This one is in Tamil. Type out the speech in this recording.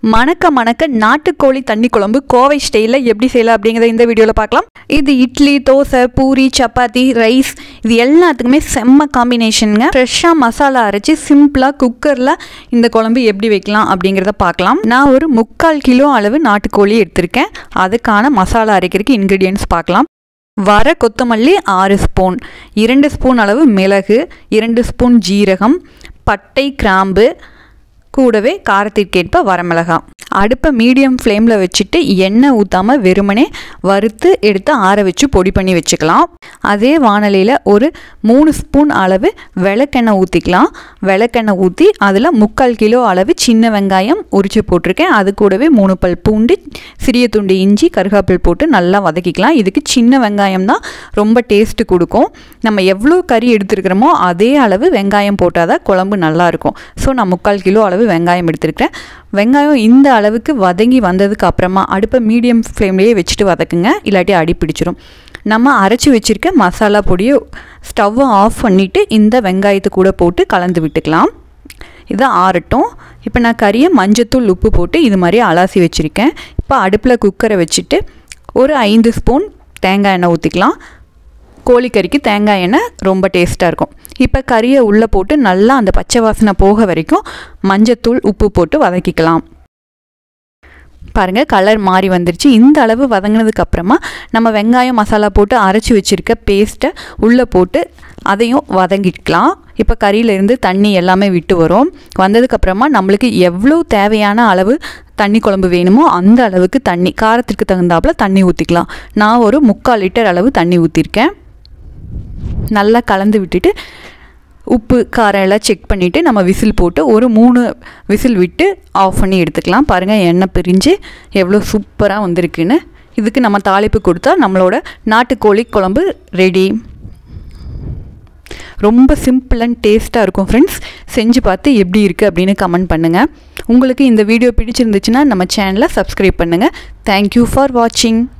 மணக்க மணக்க நாட்டுக்கோழி தண்ணி குழம்பு கோவை ஸ்டைலில் எப்படி செய்யலாம் அப்படிங்கிறத இந்த வீடியோவில் பார்க்கலாம் இது இட்லி தோசை பூரி சப்பாத்தி ரைஸ் இது எல்லாத்துக்குமே செம்ம காம்பினேஷனுங்க ஃப்ரெஷ்ஷாக மசாலா அரைச்சி சிம்பிளாக குக்கரில் இந்த குழம்பு எப்படி வைக்கலாம் அப்படிங்கிறத பார்க்கலாம் நான் ஒரு முக்கால் கிலோ அளவு நாட்டுக்கோழி எடுத்திருக்கேன் அதுக்கான மசாலா அரைக்கிறதுக்கு இன்க்ரீடியன்ஸ் பார்க்கலாம் வர கொத்தமல்லி ஆறு ஸ்பூன் இரண்டு ஸ்பூன் அளவு மிளகு இரண்டு ஸ்பூன் ஜீரகம் பட்டை கிராம்பு கூடவே காரத்திற்கேற்ப வரமிளகா அடுப்பை மீடியம் ஃப்ளேமில் வச்சுட்டு எண்ணெய் ஊற்றாமல் வெறுமனே வறுத்து எடுத்து ஆற வச்சு பொடி பண்ணி வச்சுக்கலாம் அதே வானலியில் ஒரு மூணு ஸ்பூன் அளவு விளக்கெண்ணெய் ஊற்றிக்கலாம் விளக்கெண்ணெய் ஊற்றி அதில் முக்கால் கிலோ அளவு சின்ன வெங்காயம் உரிச்சு போட்டிருக்கேன் அது கூடவே மூணு பல் பூண்டு சிறிய துண்டு இஞ்சி கருகாப்பில் போட்டு நல்லா வதக்கிக்கலாம் இதுக்கு சின்ன வெங்காயம் தான் ரொம்ப டேஸ்ட்டு கொடுக்கும் நம்ம எவ்வளோ கறி எடுத்துருக்கிறோமோ அதே அளவு வெங்காயம் போட்டால் தான் குழம்பு நல்லாயிருக்கும் ஸோ நான் முக்கால் கிலோ அளவு வெங்காயம் எடுத்துருக்கிறேன் வெங்காயம் இந்த அளவுக்கு வதங்கி வந்ததுக்கு அப்புறமா அடுப்பை மீடியம் ஃப்ளேம்லேயே வச்சுட்டு வதக்குங்க இல்லாட்டி அடி பிடிச்சிரும் நம்ம அரைச்சி வச்சுருக்க மசாலா பொடியை ஸ்டவ்வை ஆஃப் பண்ணிவிட்டு இந்த வெங்காயத்தை கூட போட்டு கலந்து விட்டுக்கலாம் இதை ஆறட்டும் இப்போ நான் கறியை மஞ்சத்தூள் உப்பு போட்டு இது மாதிரி அலாசி வச்சுருக்கேன் இப்போ அடுப்பில் குக்கரை வச்சுட்டு ஒரு ஐந்து ஸ்பூன் தேங்காய் எண்ணெய் ஊற்றிக்கலாம் கோழிக்கறிக்கு தேங்காய் எண்ணெய் ரொம்ப டேஸ்ட்டாக இருக்கும் இப்போ கறியை உள்ளே போட்டு நல்லா அந்த பச்சை வாசனை போக வரைக்கும் மஞ்சத்தூள் உப்பு போட்டு வதக்கிக்கலாம் பாருங்கள் கலர் மாறி வந்துருச்சு இந்த அளவு வதங்கினதுக்கு அப்புறமா நம்ம வெங்காயம் மசாலா போட்டு அரைச்சி வச்சுருக்க பேஸ்ட்டை உள்ளே போட்டு அதையும் வதங்கிக்கலாம் இப்போ கறியிலேருந்து தண்ணி எல்லாமே விட்டு வரும் வந்ததுக்கப்புறமா நம்மளுக்கு எவ்வளோ தேவையான அளவு தண்ணி குழம்பு வேணுமோ அந்த அளவுக்கு தண்ணி காரத்திற்கு தகுந்தாப்பில் தண்ணி ஊற்றிக்கலாம் நான் ஒரு முக்கால் லிட்டர் அளவு தண்ணி ஊற்றிருக்கேன் நல்லா கலந்து விட்டுட்டு உப்பு காரம் எல்லாம் செக் பண்ணிவிட்டு நம்ம விசில் போட்டு ஒரு மூணு விசில் விட்டு ஆஃப் பண்ணி எடுத்துக்கலாம் பாருங்கள் எண்ணெய் பிரிஞ்சு எவ்வளோ சூப்பராக வந்திருக்குன்னு இதுக்கு நம்ம தாளிப்பு கொடுத்தா நம்மளோட நாட்டுக்கோழி குழம்பு ரெடி ரொம்ப சிம்பிள் அண்ட் டேஸ்ட்டாக இருக்கும் ஃப்ரெண்ட்ஸ் செஞ்சு பார்த்து எப்படி இருக்குது அப்படின்னு கமெண்ட் பண்ணுங்கள் உங்களுக்கு இந்த வீடியோ பிடிச்சிருந்துச்சுன்னா நம்ம சேனலை சப்ஸ்கிரைப் பண்ணுங்கள் தேங்க்யூ ஃபார் வாட்சிங்